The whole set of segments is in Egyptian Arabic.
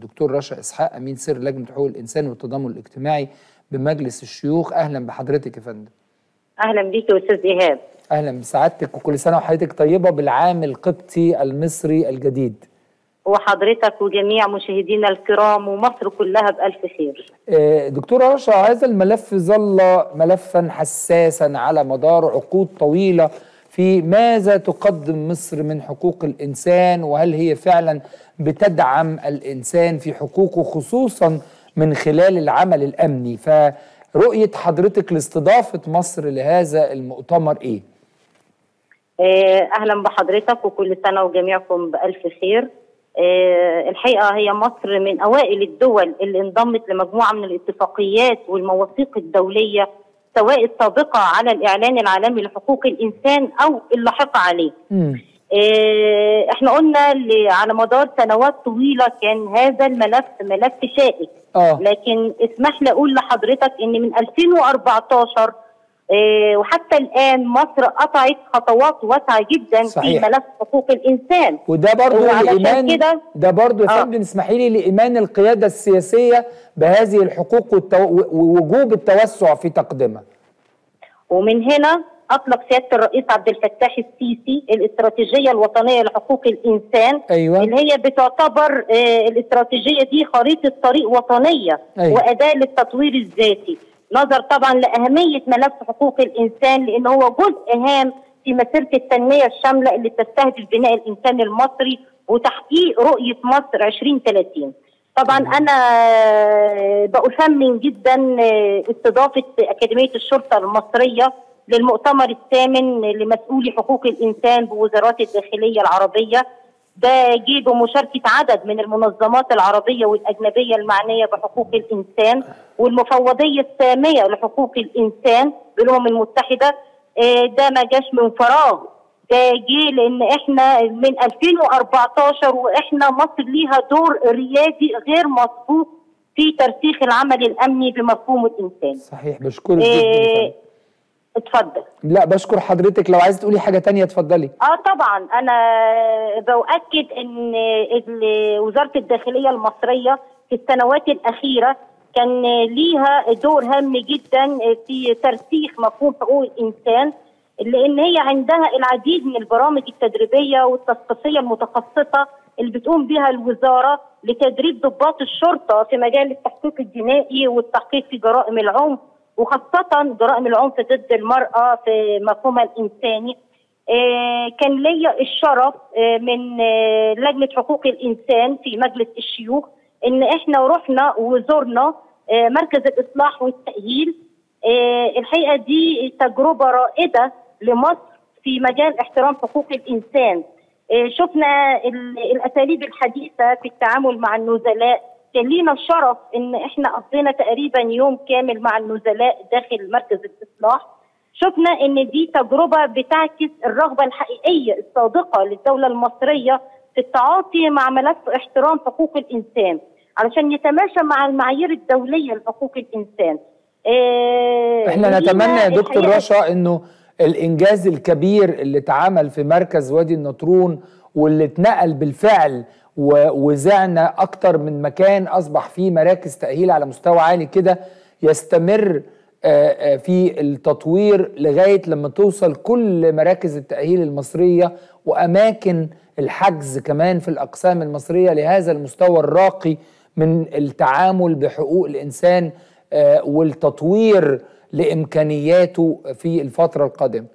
الدكتور رشا اسحاق امين سر لجنه حقوق الانسان والتضامن الاجتماعي بمجلس الشيوخ اهلا بحضرتك يا فندم اهلا بيك يا استاذ ايهاب اهلا بسعادتك وكل سنه وحضرتك طيبه بالعام القبطي المصري الجديد وحضرتك وجميع مشاهدينا الكرام ومصر كلها بألف خير آه، دكتورة رشا هذا الملف ظل ملفا حساسا على مدار عقود طويلة في ماذا تقدم مصر من حقوق الإنسان وهل هي فعلا بتدعم الإنسان في حقوقه خصوصا من خلال العمل الأمني فرؤية حضرتك لاستضافة مصر لهذا المؤتمر إيه؟ آه، أهلا بحضرتك وكل سنة وجميعكم بألف خير آه، الحقيقة هي مصر من أوائل الدول اللي انضمت لمجموعة من الاتفاقيات والمواثيق الدولية سواء السابقة على الإعلان العالمي لحقوق الإنسان أو اللاحقة عليه مم. آه، احنا قلنا ل- على مدار سنوات طويلة كان هذا الملف ملف شائك آه لكن اسمح لي اقول لحضرتك ان من 2014 آه، وحتى الان مصر قطعت خطوات واسعه جدا صحيح. في ملف حقوق الانسان وده برضو وعلشان لإيمان كده- ده برضو يا آه. فندم اسمحي لي لإيمان القيادة السياسية بهذه الحقوق والتو... ووجوب التوسع في تقديمها ومن هنا اطلق سياده الرئيس عبد الفتاح السيسي الاستراتيجيه الوطنيه لحقوق الانسان أيوة. اللي هي بتعتبر آه، الاستراتيجيه دي خريطه طريق وطنيه أيوة. واداه للتطوير الذاتي نظر طبعا لاهميه ملف حقوق الانسان لان هو جزء هام في مسيره التنميه الشامله اللي تستهدف بناء الانسان المصري وتحقيق رؤيه مصر 2030 طبعا انا بأثمن جدا استضافه اكاديميه الشرطه المصريه للمؤتمر الثامن لمسؤولي حقوق الانسان بوزارات الداخليه العربيه ده جه بمشاركه عدد من المنظمات العربيه والاجنبيه المعنيه بحقوق الانسان والمفوضيه الساميه لحقوق الانسان بالامم المتحده آه، ده ما جاش من فراغ ده جه لان احنا من 2014 واحنا مصر ليها دور ريادي غير مسبوق في ترسيخ العمل الامني بمفهوم الانسان. صحيح بشكرك جدا يا إيه فندم. اتفضل. لا بشكر حضرتك لو عايز تقولي حاجة تانية اتفضلي اه طبعا انا باؤكد ان ال- وزاره الداخليه المصريه في السنوات الاخيره كان ليها دور هام جدا في ترسيخ مفهوم حقوق الانسان لان هي عندها العديد من البرامج التدريبيه والتثقيفيه المتخصصه اللي بتقوم بها الوزاره لتدريب ضباط الشرطه في مجال التحقيق الجنائي والتحقيق في جرائم العنف وخاصه جرائم العنف ضد المراه في مفهومها الانساني آه، كان ليا الشرف آه، من آه، لجنه حقوق الانسان في مجلس الشيوخ ان احنا رحنا وزرنا آه، مركز الاصلاح والتاهيل آه، الحقيقه دي تجربه رائده لمصر في مجال احترام حقوق الانسان آه، شفنا ال- الاساليب الحديثه في التعامل مع النزلاء كان لينا الشرف ان احنا قضينا تقريبا يوم كامل مع النزلاء داخل مركز الاصلاح شفنا ان دي تجربه بتعكس الرغبه الحقيقيه الصادقه للدوله المصريه في التعاطي مع ملف احترام حقوق الانسان علشان يتماشى مع المعايير الدوليه لحقوق الانسان. إيه احنا ولينا نتمنى يا دكتور الحقيقة رشا انه الانجاز الكبير اللي اتعمل في مركز وادي النطرون واللي اتنقل بالفعل و- وزعنا اكتر من مكان اصبح فيه مراكز تاهيل على مستوى عالي كده يستمر آه، آه، في التطوير لغايه لما توصل كل مراكز التاهيل المصريه واماكن الحجز كمان في الاقسام المصريه لهذا المستوى الراقي من التعامل بحقوق الانسان آه، والتطوير لامكانياته في الفتره القادمه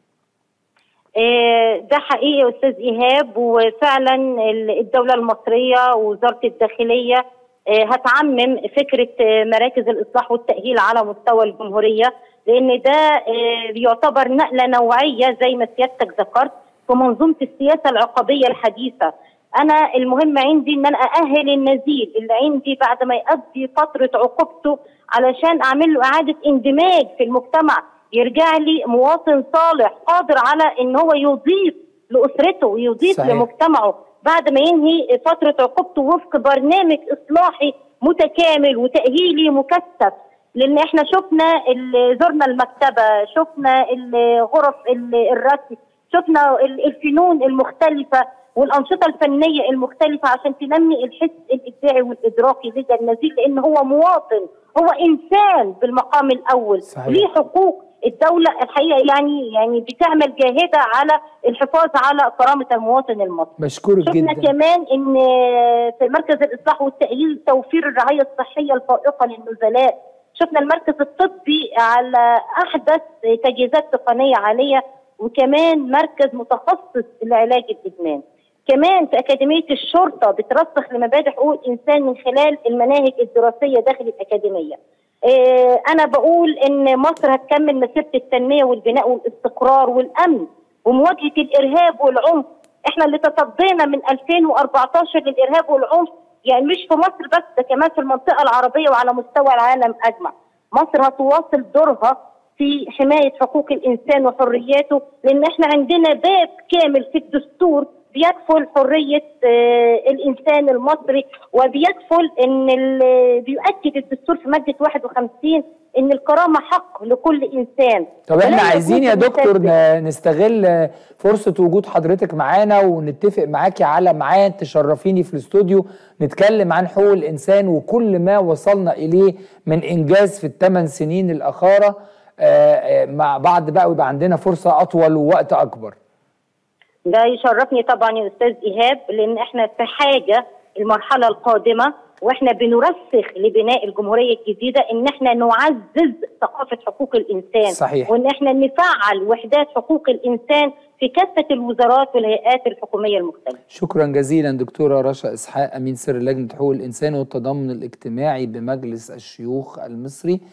إيه، ده حقيقي يا استاذ ايهاب وفعلا ال- الدوله المصريه ووزاره الداخليه إيه، هتعمم فكره إيه، مراكز الاصلاح والتاهيل على مستوى الجمهوريه لان ده إيه، يعتبر نقله نوعيه زي ما سيادتك ذكرت في منظومه السياسه العقابيه الحديثه انا المهم عندي ان انا ااهل النزيل اللي عندي بعد ما يقضي فتره عقوبته علشان اعمل له اعاده اندماج في المجتمع يرجع لي مواطن صالح قادر على ان هو يضيف لاسرته ويضيف صحيح. لمجتمعه بعد ما ينهي فتره عقوبته وفق برنامج اصلاحي متكامل وتاهيلي مكثف لان احنا شفنا ال- زرنا المكتبه شفنا ال- غرف ال- الرسم شفنا ال- الفنون المختلفه والانشطه الفنيه المختلفه عشان تنمي الحس الابداعي والادراكي لدى النزيل لان هو مواطن هو انسان بالمقام الاول صحيح. ليه حقوق الدوله الحقيقه يعني يعني بتعمل جاهده على الحفاظ على كرامه المواطن المصري بشكرك شفنا جدا كمان ان في مركز الاصلاح والتاهيل توفير الرعايه الصحيه الفائقه للنزلاء شفنا المركز الطبي على احدث تجهيزات تقنيه عاليه وكمان مركز متخصص لعلاج الادمان كمان في اكاديميه الشرطه بترسخ لمبادئ حقوق الانسان من خلال المناهج الدراسيه داخل الاكاديميه آه، انا بقول ان مصر هتكمل مسيره التنميه والبناء والاستقرار والامن ومواجهه الارهاب والعنف احنا اللي تصدينا من 2014 للارهاب والعنف يعني مش في مصر بس ده كمان في المنطقه العربيه وعلى مستوى العالم اجمع مصر هتواصل دورها في حمايه حقوق الانسان وحرياته لان احنا عندنا باب كامل في الدستور بيكفل حريه آه، الانسان المصري وبيكفل ان ال- بيؤكد الدستور في ماده 51 ان الكرامه حق لكل انسان طب احنا ولا عايزين يا يجوز دكتور للمسبب. ن- نستغل فرصة وجود حضرتك معانا ونتفق معاكي على ميعاد تشرفيني في الاستوديو نتكلم عن حقوق الإنسان وكل ما وصلنا إليه من إنجاز في الثمان سنين الأخيرة آه، آه، مع بعض بقى ويبقى عندنا فرصة أطول ووقت أكبر ده يشرفني طبعا يا استاذ ايهاب لان احنا في حاجه المرحله القادمه واحنا بنرسخ لبناء الجمهوريه الجديده ان احنا نعزز ثقافه حقوق الانسان صحيح. وان احنا نفعل وحدات حقوق الانسان في كافه الوزارات والهيئات الحكوميه المختلفه شكرا جزيلا دكتورة رشا إسحاق أمين سر لجنة حقوق الإنسان والتضامن الاجتماعي بمجلس الشيوخ المصري